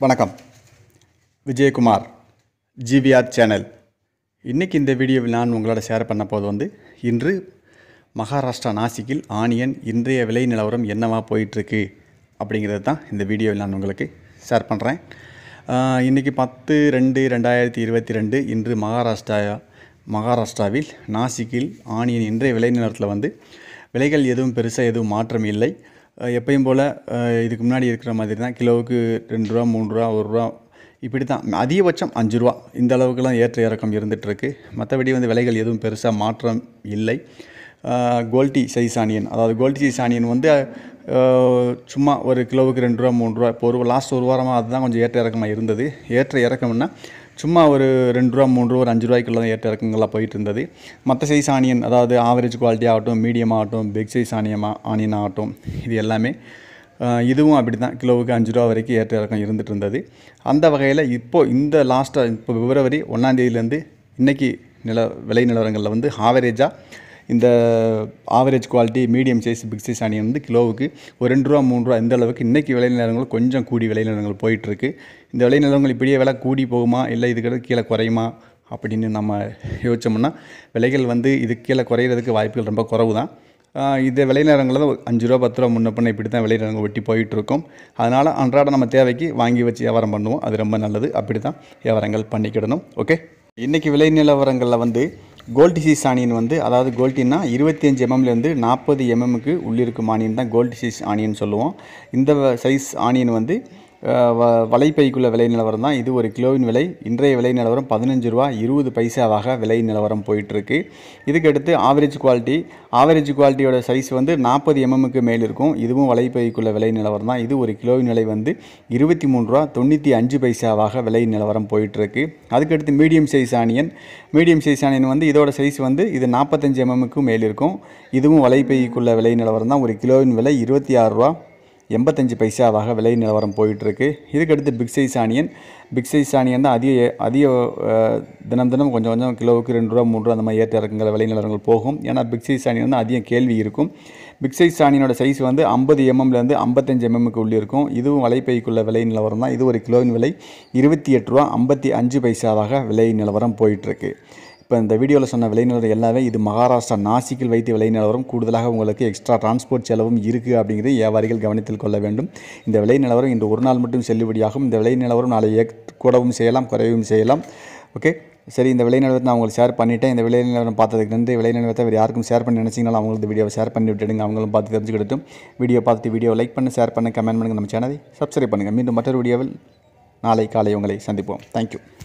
வணக்கம் Vijayakumar GVR channel இன்றைக்கி இந்த வீடியோவில் நான் உங்களோட ஷேர் பண்ண போது வந்து இன்று மகாராஷ்டிரா நாசிக்கில் ஆனியன் இன்றைய விலை நிலவரம் என்னவா போயிட்டுருக்கு அப்படிங்கிறது தான் இந்த வீடியோவில் நான் உங்களுக்கு ஷேர் பண்ணுறேன் இன்றைக்கி பத்து ரெண்டு ரெண்டாயிரத்தி இருபத்தி ரெண்டு இன்று மகாராஷ்டிரா மகாராஷ்டிராவில் நாசிக்கில் ஆனியன் இன்றைய விலை நிலவரத்தில் வந்து விலைகள் எதுவும் பெருசாக எதுவும் மாற்றம் இல்லை அஹ் எப்பயும் போல் இதுக்கு முன்னாடி இருக்கிற மாதிரி தான் கிலோவுக்கு ரெண்டு ரூபா மூணு ரூபா ஒரு ரூபா இப்படி தான் அதிகபட்சம் அஞ்சு ரூபா இந்த அளவுக்குலாம் ஏற்ற இறக்கம் இருந்துகிட்ருக்கு மற்றபடி வந்து விலைகள் எதுவும் பெருசாக மாற்றம் இல்லை அஹ் கோல்டி சைஸ் ஆனியன் அதாவது கோல்டி சைஸ் ஆனியன் வந்து அஹ் சும்மா ஒரு கிலோவுக்கு ரெண்டு ரூபா மூணு ரூபா இப்போ ஒரு லாஸ்ட் ஒரு வாரமாக அதுதான் கொஞ்சம் ஏற்ற இறக்கமாக இருந்தது ஏற்ற இறக்கம்னா சும்மா ஒரு ரெண்டு ரூபா மூணு ரூபா ஒரு அஞ்சு ரூபாய்க்குள்ள தான் ஏற்ற இறக்கங்களாக போயிட்டு இருந்தது மற்ற சைஸ் ஆனியன் அதாவது ஆவரேஜ் குவாலிட்டி ஆகட்டும் மீடியம் ஆகட்டும் பிக் சைஸ் ஆனியமா ஆனியன் ஆகட்டும் இது எல்லாமே அஹ், இதுவும் அப்படி தான் கிலோவுக்கு அஞ்சு ரூபா வரைக்கும் ஏற்ற இறக்கம் இருந்துட்டு இருந்தது அந்த வகையில் இப்போது இந்த லாஸ்ட்டாக இப்போ பிப்ரவரி ஒன்றாந்தேதியிலேருந்து இன்றைக்கி நில விலை நிலவரங்களில் வந்து ஆவரேஜாக இந்த average quality medium size big size onion வந்து கிலோவுக்கு ஒரு ரெண்டு ரூபா மூணு ரூபா இந்த அளவுக்கு இன்றைக்கி விலை நிலவரங்கள் கொஞ்சம் கூடி விலை நிலவரங்கள் போயிட்டுருக்கு இந்த விலை நிலவரங்கள் இப்படியே விலை கூடி போகுமா இல்லை இதுக்கு கீழே குறையுமா அப்படின்னு நம்ம யோசிச்சோம்னா விலைகள் வந்து இதுக்கு கீழே குறையிறதுக்கு வாய்ப்புகள் ரொம்ப குறைவு தான் ஆஹ் இந்த விலை நேரங்களில் ஒரு அஞ்சு ரூபா பத்து ரூபா முன்ன பண்ண இப்படி தான் விலை நேரங்கள் ஒட்டி போயிட்டு இருக்கும் அதனால் அன்றாட நம்ம தேவைக்கு வாங்கி வச்சு வியாபாரம் பண்ணுவோம் அது ரொம்ப நல்லது அப்படி தான் வியாபாரங்கள் பண்ணிக்கிடணும் ஓகே இன்றைக்கி விலை நிலவரங்களில் வந்து கோல்டு சீஸ் ஆனியன் வந்து அதாவது கோல்டின்னா இருபத்தஞ்சு எம்எம்லேருந்து நாற்பது எம்எம்க்கு உள்ளிருக்கும் ஆனியன் தான் கோல்டு சீஸ் ஆனியன் சொல்லுவோம் இந்த சைஸ் ஆனியன் வந்து அஹ், வ வலைப்பைக்குள்ள விலை நிலவரம் தான் இது ஒரு கிலோவின் விலை இன்றைய விலை நிலவரம் பதினஞ்சு ரூபா இருபது பைசாவாக விலை நிலவரம் போயிட்டுருக்கு இதுக்கடுத்து ஆவரேஜ் குவாலிட்டி ஆவரேஜ் குவாலிட்டியோட சைஸ் வந்து நாற்பது எம்எம்க்கு மேல் இருக்கும் இதுவும் வலைப்பைக்குள்ள விலை நிலவரம் தான் இது ஒரு கிலோவின் விலை வந்து இருபத்தி மூணு ரூபா தொண்ணூற்றி அஞ்சு பைசாவாக விலை நிலவரம் போயிட்டுருக்கு அதுக்கடுத்து medium size onion medium size onion வந்து இதோட சைஸ் வந்து இது நாற்பத்தஞ்சு எம்எம்க்கு மேல் இருக்கும் இதுவும் வலைப்பைக்குள்ள விலை நிலவரம் தான் ஒரு கிலோவின் விலை இருபத்தி ஆறு ரூபா எண்பத்தஞ்சு பைசாவாக விலை நிலவரம் போயிட்டுருக்கு இதுக்கடுத்து big size onion big size onion தான் அதிக அதிக அஹ், தினம் தினம் கொஞ்சம் கொஞ்சம் கிலோவுக்கு ரெண்டு ரூபா மூணு ரூபா அந்த மாதிரி ஏற்ற இறக்குங்கிற விலை நிலவரங்கள் போகும் ஏன்னா பிக் சைஸ் ஆனியன் வந்து அதிக கேள்வி இருக்கும் பிக் சைஸ் ஆனியனோட சைஸ் வந்து ஐம்பது எம்எம்லேருந்து ஐம்பத்தஞ்சு எம்எம்க்கு உள்ளே இருக்கும் இதுவும் வலைப்பைக்குள்ள விலை நிலவரம் தான் இது ஒரு கிலோவின் விலை இருபத்தி எட்டு ரூபா ஐம்பத்தி அஞ்சு பைசாவாக விலை நிலவரம் போயிட்டுருக்கு இப்போ இந்த வீடியோவில் சொன்ன விலை நிலவரம் எல்லாமே இது மகாராஷ்டிரா நாசிக்கில் வைத்து விலை நிலவரம் கூடுதலாக உங்களுக்கு எக்ஸ்ட்ரா டிரான்ஸ்போர்ட் செலவும் இருக்குது அப்படிங்கிறது வியாபாரிகள் கவனத்தில் கொள்ள வேண்டும் இந்த விலை நிலவரம் இன்று ஒரு நாள் மட்டும் செல்லுபடியாகும் இந்த விலை நிலவரம் நாளை ஏக் கூடவும் செய்யலாம் குறையவும் செய்யலாம் ஓகே சரி இந்த விலை நிலவரத்தை நான் உங்களுக்கு ஷேர் பண்ணிட்டேன் இந்த விலை நிலவரம் பார்த்ததுக்கு நன்றி விலை நிலவரத்தை வேறு யாருக்கும் ஷேர் பண்ணி நினச்சிங்கனாலும் அவங்களுக்கு இந்த வீடியோவை ஷேர் பண்ணி விட்டுடுங்க அவங்களும் பார்த்து தெரிஞ்சுக்கிட்டும் வீடியோ பார்த்துட்டு வீடியோ லைக் பண்ணி ஷேர் பண்ணி கமெண்ட் பண்ணுங்கள் நம்ம சேனலை சப்ஸ்கிரைப் பண்ணுங்கள் மீண்டும் மற்றொரு வீடியோவில் நாளை காலை உங்களை சந்திப்போம் தேங்க்யூ